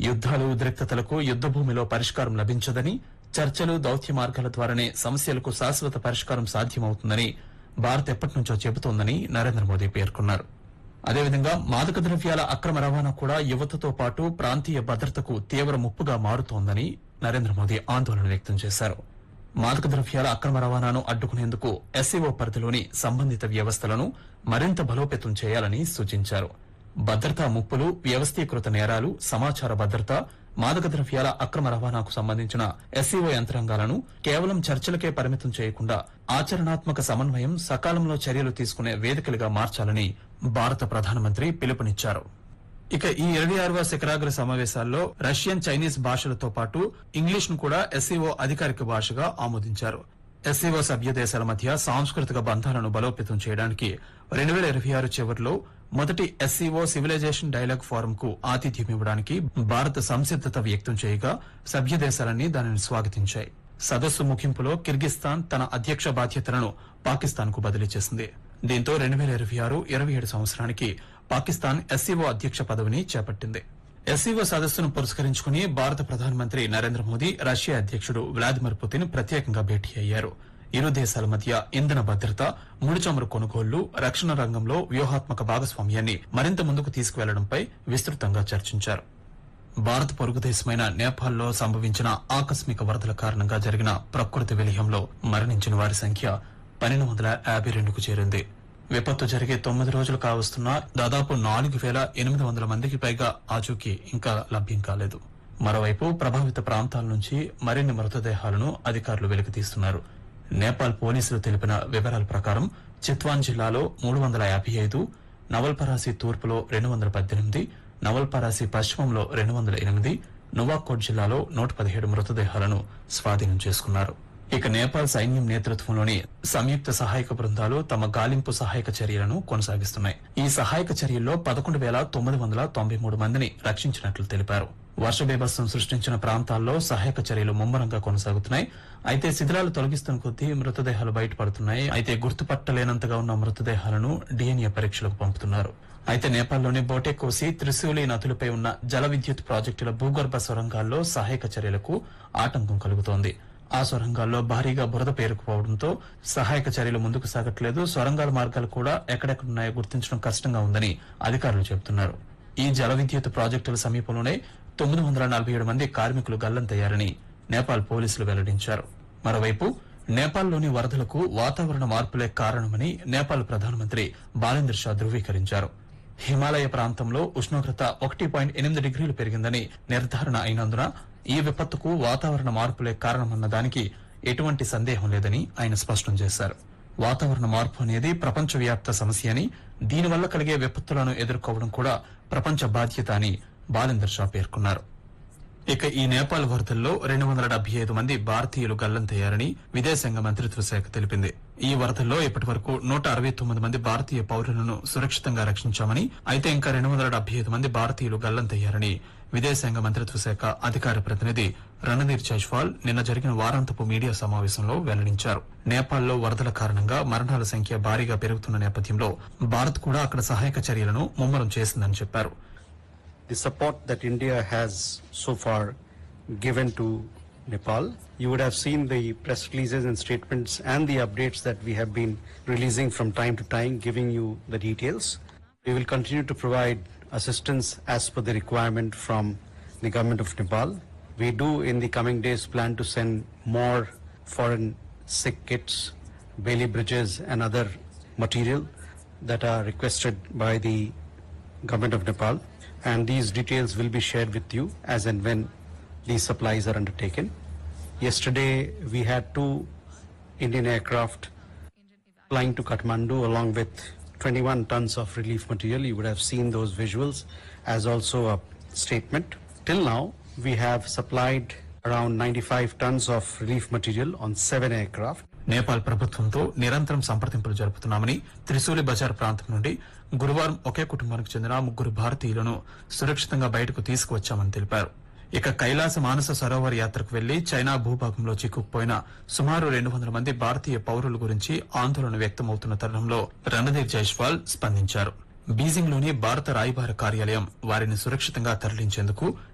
యుద్దాలు ఉద్రిక్తతలకు యుద్ద భూమిలో పరిష్కారం లభించదని చర్చలు దౌత్య మార్గాల ద్వారానే సమస్యలకు శాశ్వత పరిష్కారం సాధ్యమవుతుందని భారత్ ఎప్పటినుంచో చెబుతోందని నరేంద్ర మోదీ పేర్కొన్నారు అదేవిధంగా మాదక ద్రవ్యాల అక్రమ రవాణా కూడా యువతతో పాటు ప్రాంతీయ భద్రతకు తీవ్ర ముప్పుగా మారుతోందని నరేంద్ర మోదీ ఆందోళన వ్యక్తం చేశారు మాదక ద్రవ్యాల అక్రమ రవాణాను అడ్డుకునేందుకు ఎస్సీఓ పరిధిలోని సంబంధిత వ్యవస్థలను మరింత బలోపేతం చేయాలని సూచించారు భద్రతా ముప్పులు వ్యవస్థీకృత నేరాలు సమాచార భద్రత మాదక ద్రవ్యాల అక్రమ రవాణాకు సంబంధించిన ఎస్సీఓ యంత్రాంగాలను కేవలం చర్చలకే పరిమితం చేయకుండా ఆచరణాత్మక సమన్వయం సకాలంలో చర్యలు తీసుకునే వేదికలుగా మార్చాలని భారత ప్రధానమంత్రి పిలుపునిచ్చారు ఇక ఈ ఇరవై ఆరవ శిఖరాగ్ర సమావేశాల్లో రష్యన్ చైనీస్ భాషలతో పాటు ఇంగ్లీష్ ను కూడా ఎస్సీఓ అధికారిక భాషగా ఆమోదించారు ఎస్సీఓ సభ్య దేశాల మధ్య సాంస్కృతిక బంధాలను బలోపేతం చేయడానికి రెండు వేల ఇరవై ఆరు చివరిలో మొదటి ఎస్సీఓ సివిలైజేషన్ డైలాగ్ ఫోరం కు ఆతిథ్యం ఇవ్వడానికి భారత్ సంసిద్దత వ్యక్తం చేయగా సభ్య దేశాలన్నీ దానిని స్వాగతించాయి సదస్సు ముగింపులో కిర్గిస్తాన్ తన అధ్యక్ష బాధ్యతలను పాకిస్తాన్ కు బదిలీ చేసింది దీంతో రెండు వేల ఇరవై ఆరు ఇరవై ఏడు సంవత్సరానికి పాకిస్తాన్ ఎస్సీఓ అధ్యక్ష పదవిని చేపట్టింది ఎస్సీఓ సదస్సును పురస్కరించుకుని భారత ప్రధానమంత్రి నరేంద్ర మోదీ రష్యా అధ్యక్షుడు వ్లాదిమిర్ పుతిన్ ప్రత్యేకంగా భేటీ అయ్యారు ఇరు దేశాల మధ్య ఇంధన భద్రత ముడి చమురు కొనుగోళ్లు రక్షణ రంగంలో వ్యూహాత్మక భాగస్వామ్యాన్ని మరింత ముందుకు తీసుకువెళ్లడంపై విస్తృతంగా చర్చించారు భారత్ పొరుగు దేశమైన నేపాల్లో సంభవించిన ఆకస్మిక వరదల కారణంగా జరిగిన ప్రకృతి విలయంలో మరణించిన వారి సంఖ్య పన్నెండు వందల యాభై రెండుకు చేరింది విపత్తు జరిగే తొమ్మిది రోజులు కావస్తున్నా దాదాపు నాలుగు వేల ఎనిమిది వందల మందికి పైగా ఆచూకీ ఇంకా లభ్యం కాలేదు మరోవైపు ప్రభావిత ప్రాంతాల నుంచి మరిన్ని మృతదేహాలను అధికారులు వెలికితీస్తున్నారు నేపాల్ పోలీసులు తెలిపిన వివరాల ప్రకారం చిత్వాన్ జిల్లాలో మూడు వందల యాభై ఐదు నవల్పరాసి తూర్పులో రెండు వందల పద్దెనిమిది నవల్పరాసి పశ్చిమంలో రెండు వందల ఎనిమిది నువాకోట్ జిల్లాలో నూట పదిహేడు మృతదేహాలను స్వాధీనం చేసుకున్నారు ఇక నేపాల్ సైన్యం నేతృత్వంలోని సంయుక్త సహాయక బృందాలు తమ గాలింపు సహాయక చర్యలను కొనసాగిస్తున్నాయి ఈ సహాయక చర్యల్లో పదకొండు వేల తొమ్మిది వందల తొంభై మూడు మందిని రక్షించినట్లు తెలిపారు వర్ష బీభత్సం సృష్టించిన ప్రాంతాల్లో సహాయక చర్యలు ముమ్మరంగా కొనసాగుతున్నాయి అయితే శిథిలాలు తొలగిస్తున్న కొద్దీ మృతదేహాలు బయటపడుతున్నాయి అయితే గుర్తుపట్టలేనంతగా ఉన్న మృతదేహాలను డిఎన్ఏ పరీక్షలకు పంపుతున్నారు అయితే నేపాల్లోని బోటెకోసి త్రిశూలి నదులపై ఉన్న జల విద్యుత్ ప్రాజెక్టుల భూగర్భ సొరంగాల్లో సహాయక చర్యలకు ఆటంకం కలుగుతోంది ఆ సొరంగాల్లో భారీగా బురద పేరుకుపోవడంతో సహాయక చర్యలు ముందుకు సాగట్లేదు సొరంగాల మార్గాలు కూడా ఎక్కడెక్కడున్నాయో గుర్తించడం కష్టంగా ఉందని అధికారులు చెబుతున్నారు ఈ జల విద్యుత్ ప్రాజెక్టుల సమీపంలోనే తొమ్మిది వందల నలభై ఏడు మంది కార్మికులు గల్లంతయ్యారని నేపాల్ పోలీసులు వెల్లడించారు మరోవైపు నేపాల్లోని వరదలకు వాతావరణ మార్పులే కారణమని నేపాల్ ప్రధానమంత్రి బాలేంద్ర షా ధృవీకరించారు హిమాలయ ప్రాంతంలో ఉష్ణోగ్రత ఒకటి పాయింట్ ఎనిమిది డిగ్రీలు పెరిగిందని నిర్ధారణ అయినందున ఈ విపత్తుకు వాతావరణ మార్పులే కారణమన్న దానికి ఎటువంటి సందేహం లేదని ఆయన స్పష్టం చేశారు వాతావరణ మార్పు అనేది ప్రపంచవ్యాప్త సమస్య అని దీనివల్ల కలిగే విపత్తులను ఎదుర్కోవడం కూడా ప్రపంచ బాధ్యత అని బాలేందర్ షా పేర్కొన్నారు ఇక ఈ నేపాల్ వరదల్లో రెండు వందల డెబ్బై ఐదు మంది భారతీయులు గల్లంతయ్యారని విదేశాంగ మంత్రిత్వ శాఖ తెలిపింది ఈ వరదల్లో ఇప్పటి వరకు నూట అరవై తొమ్మిది మంది భారతీయ పౌరులను సురక్షితంగా రక్షించామని అయితే ఇంకా రెండు వందల డెబ్బై ఐదు మంది భారతీయులు గల్లంతయ్యారని విదేశాంగ మంత్రిత్వ శాఖ అధికార ప్రతినిధి రణధీర్ జైస్వాల్ నిన్న జరిగిన వారాంతపు మీడియా సమావేశంలో వెల్లడించారు నేపాల్లో వరదల కారణంగా మరణాల సంఖ్య భారీగా పెరుగుతున్న నేపథ్యంలో భారత్ కూడా అక్కడ సహాయక చర్యలను ముమ్మరం చేసిందని చెప్పారు the support that India has so far given to Nepal. You would have seen the press releases and statements and the updates that we have been releasing from time to time, giving you the details. We will continue to provide assistance as per the requirement from the government of Nepal. We do in the coming days plan to send more foreign sick kits, Bailey bridges and other material that are requested by the government of Nepal and these details will be shared with you as and when these supplies are undertaken. Yesterday we had two Indian aircraft flying to Kathmandu along with 21 tons of relief material. You would have seen those visuals as also a statement. Till now we have supplied around 95 tons of relief material on seven aircraft. Nepal ప్రభుత్వంతో నిరంతరం సంప్రదింపులు జరుపుతున్నామని త్రిశూలి బజార్ ప్రాంతం నుండి గురువారం ఒకే కుటుంబానికి చెందిన ముగ్గురు భారతీయులను సురక్షితంగా బయటకు తీసుకువచ్చామని తెలిపారు ఇక కైలాస మానస సరోవర్ యాత్రకు వెళ్లి చైనా భూభాగంలో చిక్కుకుపోయిన సుమారు రెండు వందల మంది భారతీయ పౌరుల గురించి ఆందోళన వ్యక్తమవుతున్న తరుణంలో రణధీర్ జైస్వాల్ స్పందించారు బీజింగ్ లోని భారత రాయబార కార్యాలయం వారిని సురక్షితంగా తరలించేందుకు